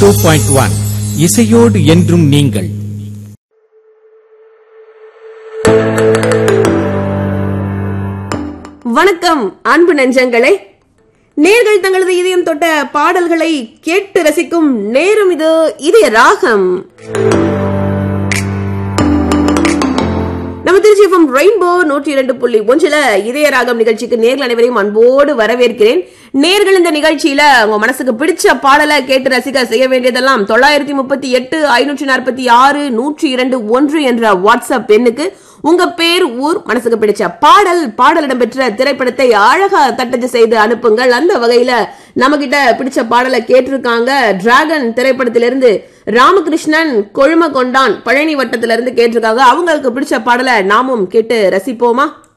two point one இசையோடு என்றும் நீங்கள் வணக்கம் அன்பு நெஞ்சங்களே நேர்கள் தங்களது இதயம் தொட்ட பாடல்களை கேட்டு ரசிக்கும் நேரம் இது இதய ராகம் நம்ம திருச்சி எஃப்எம் ரெயின்போ நூற்றி இரண்டு புள்ளி ஒன்றுல இதய ராகம் நிகழ்ச்சிக்கு நேர்கள் அனைவரையும் அன்போடு வரவேற்கிறேன் நேர்கள் இந்த நிகழ்ச்சியில உங்க மனசுக்கு பிடிச்ச பாடலை கேட்டு ரசிக்க செய்ய வேண்டியதெல்லாம் தொள்ளாயிரத்தி முப்பத்தி எட்டு ஐநூற்றி நாற்பத்தி ஆறு நூற்றி இரண்டு ஒன்று என்ற வாட்ஸ்அப் எண்ணுக்கு உங்க பேர் ஊர் மனசுக்கு பிடிச்ச பாடல் பாடல் இடம்பெற்ற திரைப்படத்தை அழகா தட்டச்சு செய்து அனுப்புங்கள் அந்த வகையில நம்ம கிட்ட பிடிச்ச பாடலை கேட்டிருக்காங்க டிராகன் திரைப்படத்திலிருந்து ராமகிருஷ்ணன் கொழும கொண்டான் பழனி வட்டத்திலிருந்து கேட்டிருக்காங்க அவங்களுக்கு பிடிச்ச பாடலை நாமும் கேட்டு ரசிப்போமா